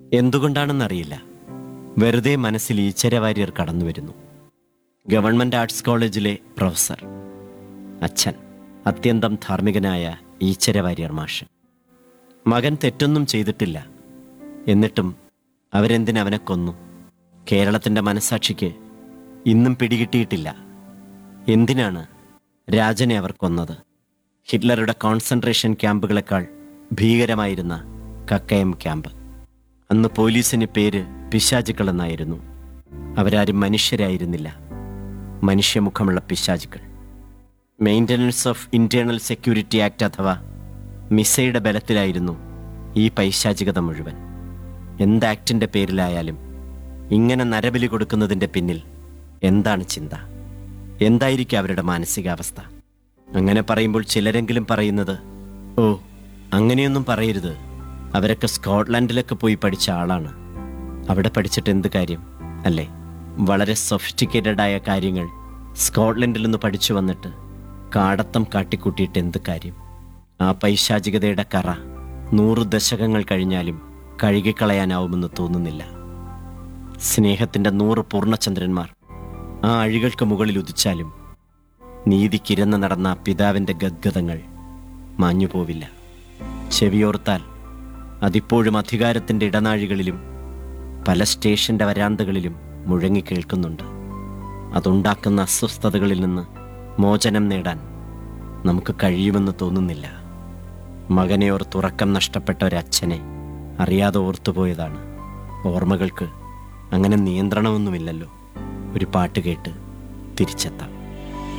എന്തുകൊണ്ടാണെന്നറിയില്ല വെറുതെ മനസ്സിൽ ഈച്ചര വാര്യർ കടന്നു വരുന്നു ഗവൺമെൻറ് ആർട്സ് കോളേജിലെ പ്രൊഫസർ അച്ഛൻ അത്യന്തം ധാർമ്മികനായ ഈച്ചര വാര്യർ മാഷ് മകൻ തെറ്റൊന്നും ചെയ്തിട്ടില്ല എന്നിട്ടും അവരെന്തിനവനെ കൊന്നു കേരളത്തിൻ്റെ മനസാക്ഷിക്ക് ഇന്നും പിടികിട്ടിയിട്ടില്ല എന്തിനാണ് രാജനെ അവർ കൊന്നത് ഹിറ്റ്ലറുടെ കോൺസെൻട്രേഷൻ ക്യാമ്പുകളെക്കാൾ ഭീകരമായിരുന്ന കക്കയം ക്യാമ്പ് അന്ന് പോലീസിന് പേര് പിശാചുക്കൾ എന്നായിരുന്നു അവരാരും മനുഷ്യരായിരുന്നില്ല മനുഷ്യമുഖമുള്ള പിശാചുക്കൾ maintenance of internal security act അഥവാ മിസയുടെ ബലത്തിലായിരുന്നു ഈ പൈശാചികത മുഴുവൻ എന്ത് ആക്ടിൻ്റെ പേരിലായാലും ഇങ്ങനെ നരബലി കൊടുക്കുന്നതിൻ്റെ പിന്നിൽ എന്താണ് ചിന്ത എന്തായിരിക്കും അവരുടെ മാനസികാവസ്ഥ അങ്ങനെ പറയുമ്പോൾ ചിലരെങ്കിലും പറയുന്നത് ഓ അങ്ങനെയൊന്നും പറയരുത് അവരൊക്കെ സ്കോട്ട്ലാൻഡിലൊക്കെ പോയി പഠിച്ച ആളാണ് അവിടെ പഠിച്ചിട്ട് എന്ത് കാര്യം അല്ലേ വളരെ സൊഫിസ്റ്റിക്കേറ്റഡ് ആയ കാര്യങ്ങൾ സ്കോട്ട്ലൻഡിൽ നിന്ന് പഠിച്ചു വന്നിട്ട് കാടത്തം കാട്ടിക്കൂട്ടിയിട്ട് എന്ത് കാര്യം ആ പൈശാചികതയുടെ കറ നൂറു ദശകങ്ങൾ കഴിഞ്ഞാലും കഴുകിക്കളയാനാവുമെന്ന് തോന്നുന്നില്ല സ്നേഹത്തിൻ്റെ നൂറ് പൂർണ്ണചന്ദ്രന്മാർ ആ അഴികൾക്ക് മുകളിൽ ഉദിച്ചാലും നീതിക്കിരന്ന് നടന്ന ആ പിതാവിൻ്റെ ഗദ്ഗതങ്ങൾ മാഞ്ഞുപോവില്ല ചെവിയോർത്താൽ അതിപ്പോഴും അധികാരത്തിൻ്റെ ഇടനാഴികളിലും പല സ്റ്റേഷൻ്റെ വരാന്തകളിലും മുഴങ്ങി കേൾക്കുന്നുണ്ട് അതുണ്ടാക്കുന്ന അസ്വസ്ഥതകളിൽ നിന്ന് മോചനം നേടാൻ നമുക്ക് കഴിയുമെന്ന് തോന്നുന്നില്ല മകനെ ഓർത്തുറക്കം നഷ്ടപ്പെട്ട ഒരച്ഛനെ അറിയാതെ ഓർത്തുപോയതാണ് ഓർമ്മകൾക്ക് അങ്ങനെ നിയന്ത്രണമൊന്നുമില്ലല്ലോ ഒരു പാട്ട് കേട്ട് തിരിച്ചെത്താം